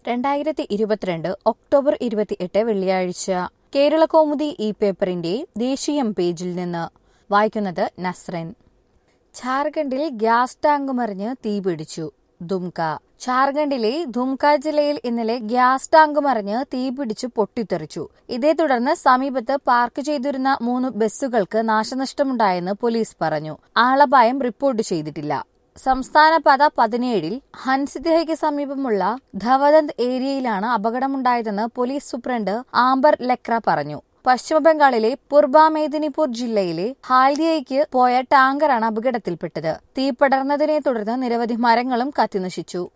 രണ്ടായിരത്തി ഇരുപത്തിരണ്ട് ഒക്ടോബർ ഇരുപത്തിയെട്ട് വെള്ളിയാഴ്ച കേരള കൗമുദി ഈ പേപ്പറിന്റെ ദേശീയം പേജിൽ നിന്ന് വായിക്കുന്നത് നസ്രൻ ഝാർഖണ്ഡിൽ ഗ്യാസ് ടാങ്ക് മറിഞ്ഞ് തീപിടിച്ചു ദുംക ഝാർഖണ്ഡിലെ ദുംക ജില്ലയിൽ ഇന്നലെ ഗ്യാസ് ടാങ്ക് മറിഞ്ഞ് തീപിടിച്ചു പൊട്ടിത്തെറിച്ചു ഇതേ തുടർന്ന് സമീപത്ത് പാർക്ക് ചെയ്തിരുന്ന മൂന്ന് ബസ്സുകൾക്ക് നാശനഷ്ടമുണ്ടായെന്ന് പോലീസ് പറഞ്ഞു ആളപായം റിപ്പോർട്ട് ചെയ്തിട്ടില്ല സംസ്ഥാന പാത പതിനേഴിൽ ഹൻസിദ്ഹയ്ക്ക് സമീപമുള്ള ധവദന്ത് ഏരിയയിലാണ് അപകടമുണ്ടായതെന്ന് പോലീസ് സൂപ്രണ്ട് ആംബർ ലക്ര പറഞ്ഞു പശ്ചിമബംഗാളിലെ പൂർബ മേദിനിപൂർ ജില്ലയിലെ ഹാൽദിയയ്ക്ക് പോയ ടാങ്കറാണ് അപകടത്തിൽപ്പെട്ടത് തീ പടർന്നതിനെ തുടർന്ന് നിരവധി മരങ്ങളും കത്തിനശിച്ചു